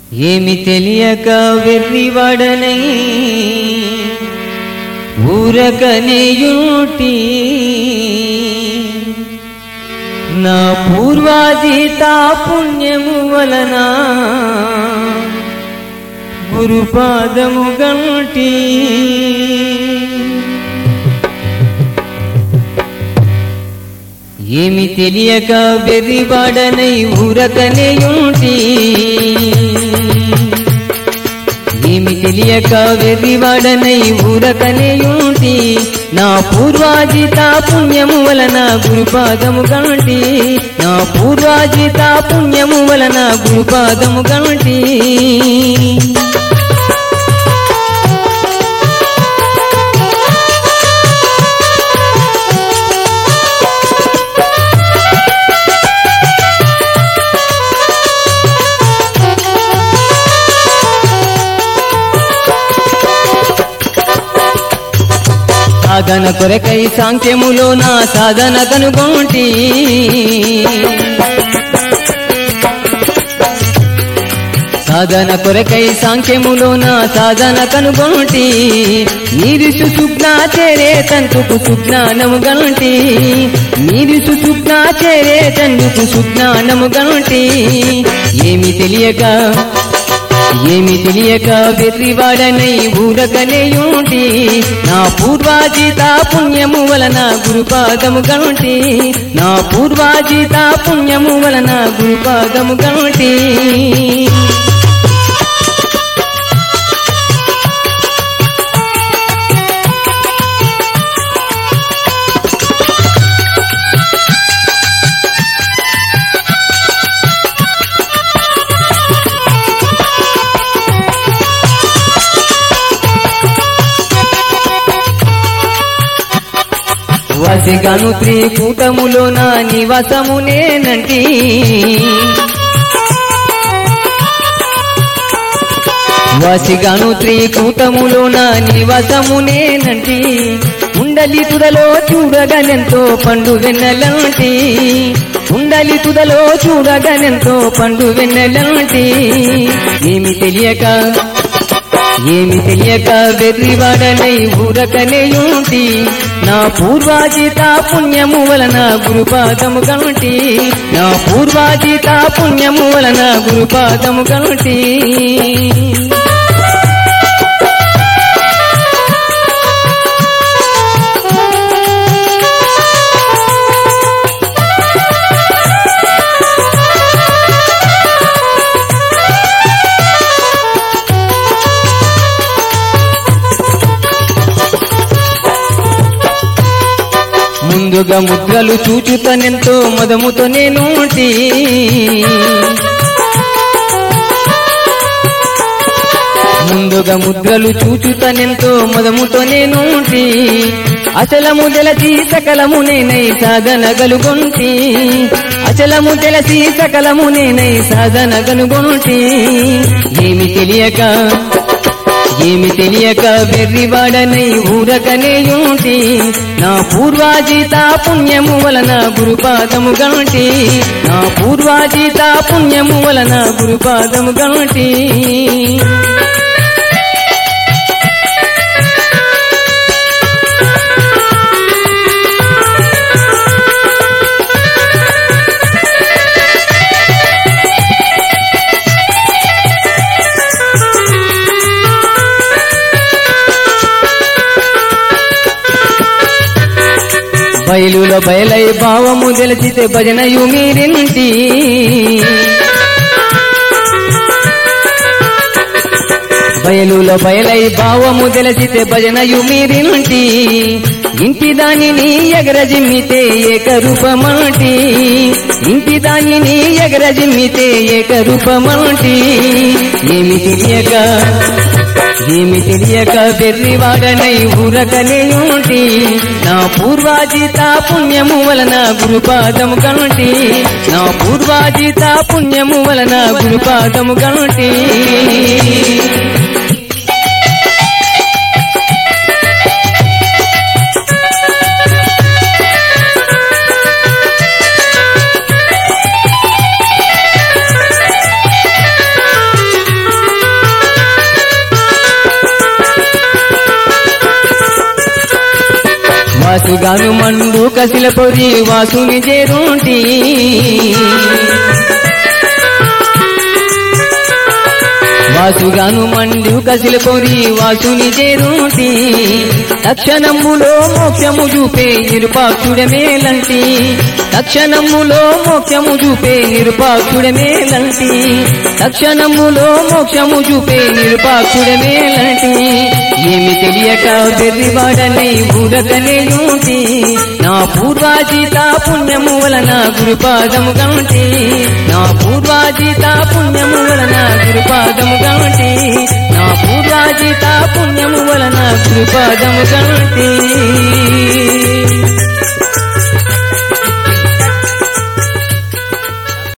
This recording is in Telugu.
ఏమి తెలియక వెర్రివాడనై ఊరకనేయుటి నా పూర్వాజిత పుణ్యము వలన గురుపాదము గంటి ఏమి తెలియక వెర్రివాడనై ఊరకనేయుంటి ఏమి తెలియక వెర్రివాడనై ఊరకనేయుంటి నా పూర్వాజిత పుణ్యము వలన గురుపాదము గంటి నా పూర్వాజిత పుణ్యము వలన గురుపాదము గంటి సాధన కొరకై సాంఖ్యములో నా సాధన కనుగొంటి సాధన కొరకై సాంఖ్యములో నా సాధన కనుగొంటి నీరు సుసుజ్ఞా చేరే తంతుకు సుజ్ఞానము గంటి నీరు సుసుజ్ఞా చేరే తందుకు సుజ్ఞానము గంటి ఏమి తెలియక ఏమి తెలియక వెర్రివాడనై ఊరకనేయుంటి నా పూర్వాజిత పుణ్యము వలన గురుపాదము గంటి నా పూర్వాజిత పుణ్యము వలన గురుపాదము గంటి వసిగను త్రికూటములో నా నివాసము నేనంటి వసిగను త్రికూటములో నా నివాసము నేనంటి ఉండలి తుదలో చూడగనెంతో పండు వెన్నెలంటి ఉండలి తుదలో చూడగనెంతో పండు వెన్నెలంటి ఏమి తెలియక ఏమి తెలియక వెర్రివాడనై ఊరకనేయుంటి నా పూర్వాజిత పుణ్యము వలన గురుపాదము గంటి నా పూర్వాజిత పుణ్యము వలన గురుపాదము గంటి ముందుగా ముద్రలు చూచుతనెంతో మదముతో నేనుంటి ముందుగా ముద్రలు చూచుతనెంతో మదముతో నేనుంటి అచలము తెలచి సకలము నేనై సాధన గలుగొంటి అచలము తెలచి సకలము నేనై సాధన గలుగొంటి ఏమి తెలియక ఏమి తెలియక వెర్రివాడనై ఊరకనేయుంటి నా పూర్వాజిత పుణ్యము వలన గురుపాదము గంటి నా పూర్వాజిత పుణ్యము వలన గురుపాదము గంటి బయలుల బయలై భావము తెలిసితే భజనయు మీరింటి బయలుల బయలై భావము తెలిసితే భజనయు మీరింటి ఇంటి దానిని ఎగరజిమ్మితే ఏకరూపమంటి ఇంటి దానిని ఎగరజిమ్మితే ఏకరూపమంటి ఏమి తెలియక ఏమి తెలియక వెర్రివాడనై ఊరకనేయుంటి నా పూర్వాజిత పుణ్యము వలన గురుపాదము గంటి నా పూర్వాజిత పుణ్యము వలన గురుపాదము గంటి వాసుగాను మండు కసిల పొరి వాసుని చేరుంటి వాసుగాను మండు కసిల పొరి వాసుని చేరుంటి తక్షణములో మోక్షము చూపే నిరుపాక్షుడమేలంటి తక్షణములో మోక్షము చూపే నిరుపాక్షుడమేలంటి తక్షణములో మోక్షము చూపే నిరుపాక్షుడమేలంటి ఏమి తెలియక బెర్రివాడనై ఊరకనేయుంటి నా పూర్వాజీత పుణ్యము వలన గురుపాదము గంటి నా పూర్వాజీత పుణ్యము వలన గురుపాదము గంటి నా పూర్వాజీత పుణ్యము వలన గురుపాదము గంటి